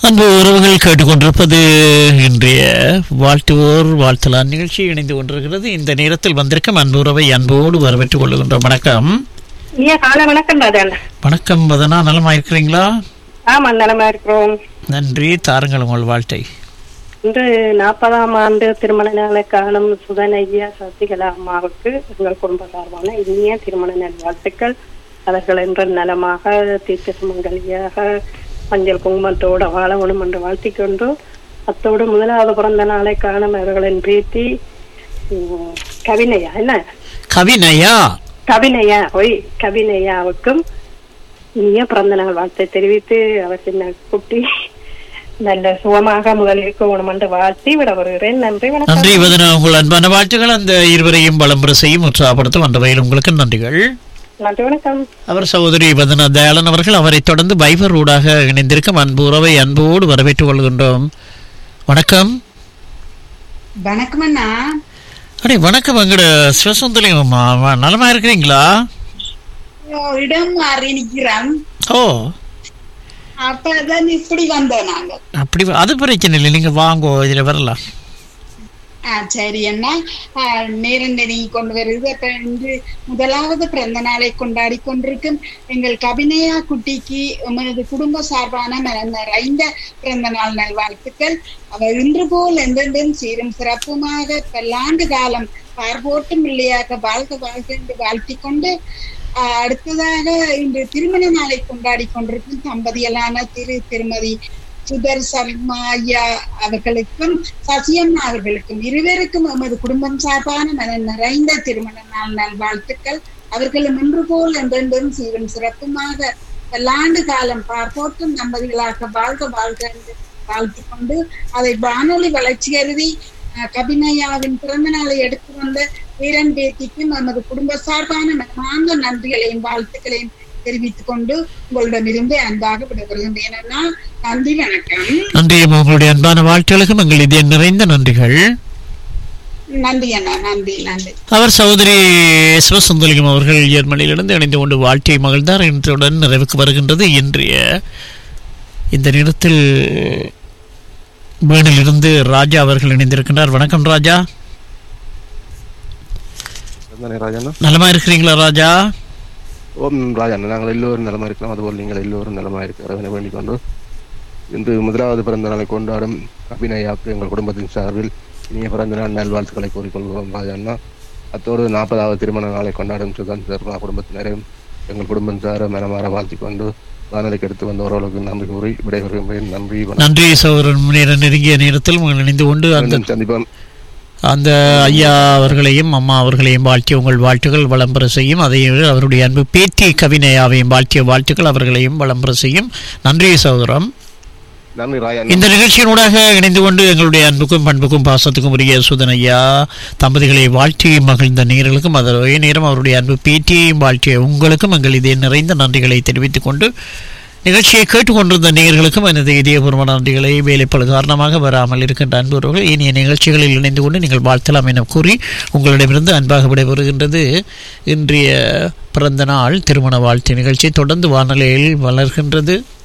அன்பு உறவுகள் கேட்டுக்கொண்டிருப்பது இன்றைய வாழ்த்துவோர் வாழ்த்தலாம் நிகழ்ச்சி இணைந்து கொண்டிருக்கிறது இந்த நேரத்தில் வந்திருக்கும் அன்பு உறவை அன்போடு வரவேற்றுக் கொள்ளுகின்றோம் வணக்கம் ஐயா காலை வணக்கம் ராஜன் வணக்கம் வதனா நலமா இருக்கிறீங்களா ஆமா நலமா இருக்கிறோம் நன்றி தாருங்கள் உங்கள் வாழ்த்தை இன்று நாற்பதாம் ஆண்டு திருமண நாளை காணும் சுதன் ஐயா சசிகலா அம்மாவுக்கு எங்கள் குடும்ப சார்பான இனிய திருமண நல் வாழ்த்துக்கள் அவர்கள் என்று நலமாக தீர்க்க சுமங்கலியாக மஞ்சள் குங்குமத்தோடு வாழ வேணும் என்று வாழ்த்திக் கொண்டு அத்தோடு முதலாவது பிறந்த நாளை காணும் அவர்களின் பிரீத்தி உம், கவினையா என்ன கவினயா கவினையா ஒய் கவினையாவுக்கும் இனிய பிறந்த நாள் வாழ்த்தை தெரிவித்து அவர் சின்ன குட்டி நல்ல சுகமாக முதலிற்கு உணம் என்று வாழ்த்தி விட வருகிறேன் நன்றி வணக்கம் நன்றி வதனா உங்கள் அன்பான வாழ்த்துக்கள் அந்த இருவரையும் வளம்புற செய்யும் உற்சாகப்படுத்தும் அந்த வகையில் உங்களுக்கு நன்றிகள் நன்றி வணக்கம் அவர் சகோதரி வதனா தயாளன் அவர்கள் அவரை தொடர்ந்து பைபர் ஊடாக இணைந்திருக்கும் அன்பு உறவை அன்போடு வரவேற்றுக் கொள்கின்றோம் வணக்கம் வணக்கம் அண்ணா அடே வணக்கம் எங்கட சிவசுந்தரியம் அம்மா வ- நலமா இருக்கிறீங்களா ஓ, இடம் மாறி நிக்கிறோம் ஓ அப்பதான் இப்படி வந்தோம் நாங்க அப்படி வ- அது பிரச்சனை இல்லை நீங்க வாங்கோ இதுல வரலாம் ஆ, சரி அண்ணா ஆ, நேரம் நெருங்கி கொண்டு வருது அப்ப இன்று முதலாவது பிறந்த நாளை கொண்டாடி கொண்டிருக்கும் எங்கள் கபினயா குட்டிக்கு உமது குடும்ப சார்பான மனம் நிறைந்த பிறந்த நாள் நல்வாழ்த்துக்கள் அவர் இன்று போல் எந்தெந்தும் சீரும் சிறப்புமாக பல்லாண்டு காலம் பார்வோட்டும் பிள்ளையாக வாழ்க வாழ்க என்று வாழ்த்திக் கொண்டு ஆஹ் அடுத்ததாக இன்று திருமண நாளை கொண்டாடி கொண்டிருக்கும் தம்பதியலான திரு திருமதி சுதர் சர்மா ஐயா அவர்களுக்கும் சசியம்மா அவர்களுக்கும் இருவருக்கும் எமது குடும்பம் சார்பான மன நிறைந்த திருமண நாள் நல்வாழ்த்துக்கள் அவர்களும் இன்று போல் என்றென்றும் சீரும் சிறப்புமாக பல்லாண்டு காலம் பார்ப்போட்டும் தம்பதிகளாக வாழ்க வாழ்க என்று வாழ்த்திக் கொண்டு அதை வானொலி வளர்ச்சி கருதி அஹ், கபினயாவின் பிறந்த நாளை எடுத்து வந்த வீரன் பேத்திக்கும் நமது குடும்ப சார்பான மனமார்ந்த நன்றிகளையும் வாழ்த்துக்களையும் தெரிவித்துக் கொண்டு உங்களிடமிருந்து அன்பாக விடைபெறுகின்றேன் அண்ணா. நன்றி வணக்கம் நன்றி அம்மா உங்களுடைய அன்பான வாழ்த்துகளுக்கும் எங்கள் இதய நிறைந்த நன்றிகள் நன்றி அண்ணா நன்றி நன்றி அவர் சகோதரி சிவசுந்தலிகம் அவர்கள் ஜெர்மனியிலிருந்து இணைந்து கொண்டு வாழ்க்கை மகிழ்ந்தார் இன்றுடன் நிறைவுக்கு வருகின்றது இன்றைய இந்த நேரத்தில் வேணிலிருந்து ராஜா அவர்கள் இணைந்திருக்கின்றார் வணக்கம் ராஜா தானே ராஜண்ணா நலமா இருக்கிறீங்களா ராஜா ஓம் ராஜண்ணா நாங்கள் எல்லோரும் நலமா இருக்கிறோம் அதுபோல் நீங்கள் எல்லோரும் நலமா இருக்கிற வேண்டிக் கொண்டு இன்று முதலாவது பிறந்த நாளை கொண்டாடும் அபிநயாக்கு எங்கள் குடும்பத்தின் சார்பில் இனிய பிறந்த நாள் நல்வாழ்த்துக்களை கூறிக்கொள்கிறோம் ராஜண்ணா அத்தோடு நாற்பதாவது திருமண நாளை கொண்டாடும் சுதன் சர்மா குடும்பத்தினரையும் எங்கள் குடும்பம் சார மனமாற வாழ்த்திக் கொண்டு வானொலிக்கு எடுத்து வந்த உறவுகளுக்கு நன்றி கூறி விடைபெறுகிறேன் நன்றி வணக்கம் நன்றி சகோதரன் நேர நெருங்கிய நேரத்தில் உங்கள் இணைந்து கொண்டு அந்த மீண்டும் சந்திப்போம் அந்த ஐயா அவர்களையும் அம்மா அவர்களையும் வாழ்த்திய உங்கள் வாழ்த்துக்கள் வளம்பெற செய்யும் அதே அவருடைய அன்பு பேத்தி கவினையாவையும் வாழ்த்திய வாழ்த்துக்கள் அவர்களையும் வளம்பெற செய்யும் நன்றி சகோதரம் நன்றி ராஜண்ணா இந்த நிகழ்ச்சியினூடாக இணைந்து கொண்டு எங்களுடைய அன்புக்கும் பண்புக்கும் பாசத்துக்கும் உரிய சுதனையா தம்பதிகளை வாழ்த்தி மகிழ்ந்த நேர்களுக்கும் அதே நேரம் அவருடைய அன்பு பேட்டியையும் வாழ்த்திய உங்களுக்கும் எங்கள் இதே நிறைந்த நன்றிகளை தெரிவித்துக் கொண்டு நிகழ்ச்சியை கேட்டுக்கொண்டிருந்த நேயர்களுக்கும் எனது இதயபூர்வ நன்றிகளை வேலைப்பழு காரணமாக வராமல் இருக்கின்ற அன்புறவர்கள் இனிய நிகழ்ச்சிகளில் இணைந்து கொண்டு நீங்கள் வாழ்த்தலாம் என கூறி உங்களிடமிருந்து அன்பாக விடைபெறுகின்றது இன்றைய பிறந்த நாள் திருமண வாழ்த்து நிகழ்ச்சி தொடர்ந்து வானொலியில் வளர்கின்றது